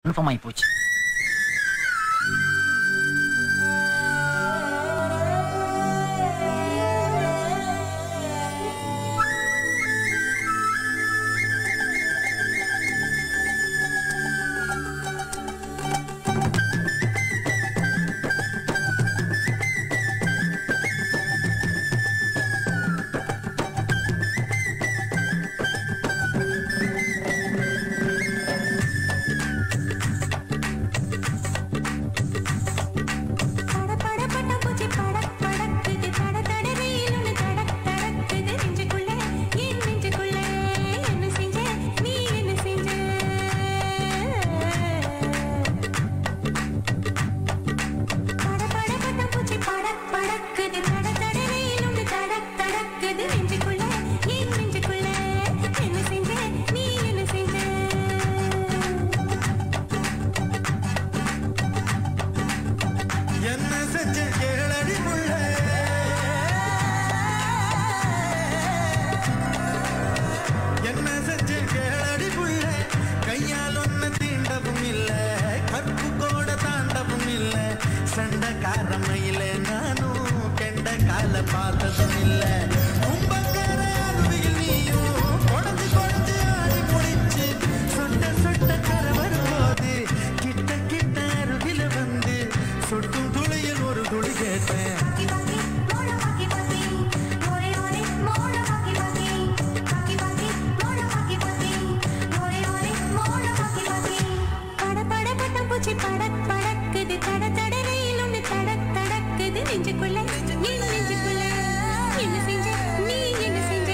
confirm ஆகி போச்சு பட பட பட்டாம்பூச்சி படக் படக்குது தட தட ரயிலுன்னு தடக் தடக்குது நெஞ்சுக்குள்ளே என் நெஞ்சுக்குள்ளே என்ன செஞ்ச நீ என்ன செஞ்ச பட பட பட்டாம்பூச்சி படக் படக்குது தட தட ரயிலுன்னு தடக் தடக்குது நெஞ்சுக்குள்ளே என் நெஞ்சுக்குள்ளே என்ன செஞ்ச நீ என்ன செஞ்ச என்ன செஞ்ச கேளடி முள்ள என்ன செஞ்ச கேளடி புள்ள கையால் ஒன்ன தீண்டவும் இல்ல கற்பு கோட தாண்டவும் இல்ல சண்டைக்காரமையில நானும் கெண்ட கால பார்த்ததும் இல்ல கும்பங்கர அருவியில் நீயும் குழஞ்சு குழஞ்சு ஆடி முடிச்சு சொட்ட சொட்ட கரை வரும்போது கிட்ட கிட்ட அருகில வந்து சொட்டும் துளியில் ஒரு துளி கேட்டேன் பாக்கி பாக்கி மோட பாக்கி பாக்கி ஓரே ஓரே மோட பாக்கி பாக்கி பாக்கி பாக்கி மோட பாக்கி பாக்கி ஓரே ஓரே மோட பாக்கி பாக்கி பட பட பட்டம் பூச்சி படக் படக்குது தட தட ரயிலுன்னு தடக் தடக்குது நெஞ்சுக்குள்ள என் நெஞ்சுக்குள்ள என்ன செஞ்ச நீ என்ன செஞ்ச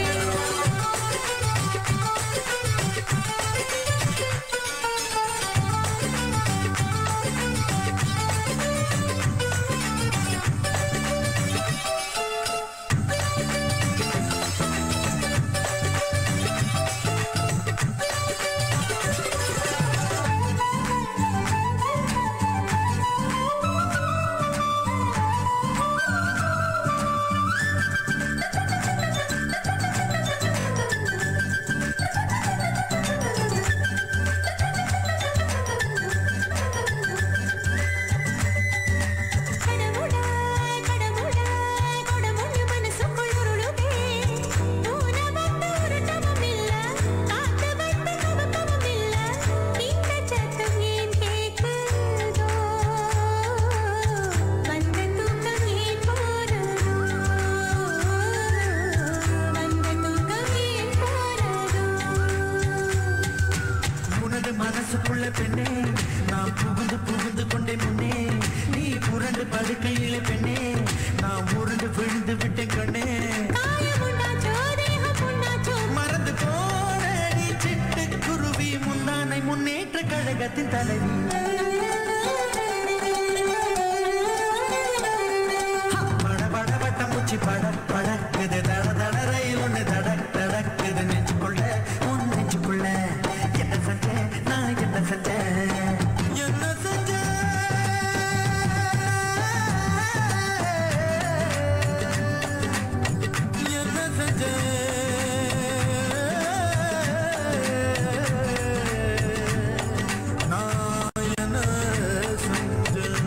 கடவுளா கடவுளா கொடமுன்னு மனசுக்குள் உருளுதே ஊன வந்து உருட்டவும் இல்ல காத்து வந்து கவக்கவும் இல்ல இந்த சத்தம் ஏன் கேட்குதோ வந்த தூக்கம் ஏன் போறதோ வந்த தூக்கம் ஏன் போறதோ உனது மனசுக்குள்ள பெண்ணே நான் புகுந்து புகுந்து கொண்டே முன்னே நீ புரண்டு படுக்கையில பெண்ணே நான் உருண்டு விழுந்து விட்டேன் கண்ணே காயமுண்டாச்சோ தேகம் உண்டாச்சோ மறந்து போன நீ சிட்டு குருவி முந்தானை முன்னேற்ற கழகத்தின் தலைவி பட பட வட்டம் முச்சி பட படக்குது தட தட ரயில் ஒண்ணு தடக் தடக்குது நெஞ்சுக்குள்ள உன் நெஞ்சுக்குள்ள என்ன செஞ்சேன் நான் என்ன செஞ்சேன் என்ன செஞ்சேன் என்ன செஞ்சேன் நான் என்ன செஞ்சேன்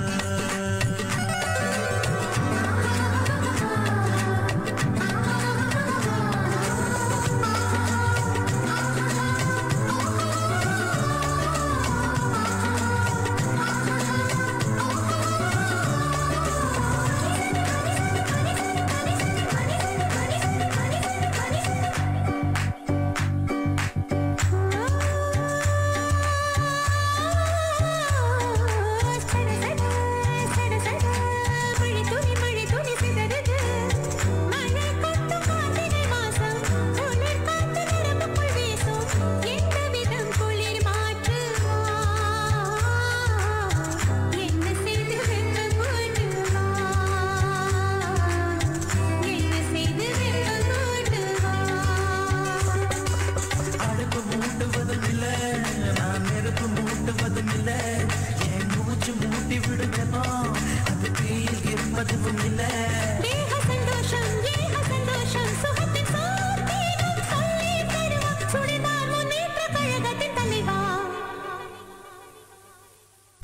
அடுப்பு மூட்டுவதும் இல்ல நான் நெருப்பு மூட்டுவதும் இல்ல என் மூச்சு மூட்டி விடுவேனோ அது தீயில் இருப்பதும் இல்ல தேக சந்தோஷம் ஏக சந்தோஷம் சுகத்தின் சாத்தீனம் சொல்லி தருவான் சுடிதார் முன்னேற்ற கழகத்தின் தலைவா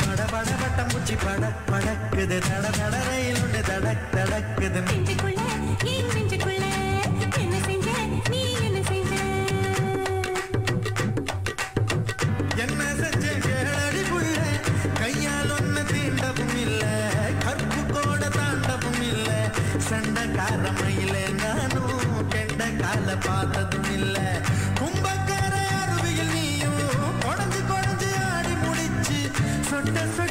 பட பட பட்டாம்பூச்சி பட படக்குது தட தட ரயில் ஒன்று தடக் தடக்குது நெஞ்சுக்குள்ள என் நெஞ்சுக்குள்ள என்ன செஞ்ச நீ என்ன செஞ்ச என்ன செஞ்ச கேளடி புள்ள கையால் ஒன்னு தீண்டவும் இல்ல கற்பு கோட தாண்டவும் இல்ல சண்டைக்காரமையில நானும் கெண்ட கால பார்த்ததும் இல்ல கும்பக்கார அருவியில் நீயும் குடஞ்சு குடஞ்சு ஆடி முடிச்சு சொட்ட சொட்ட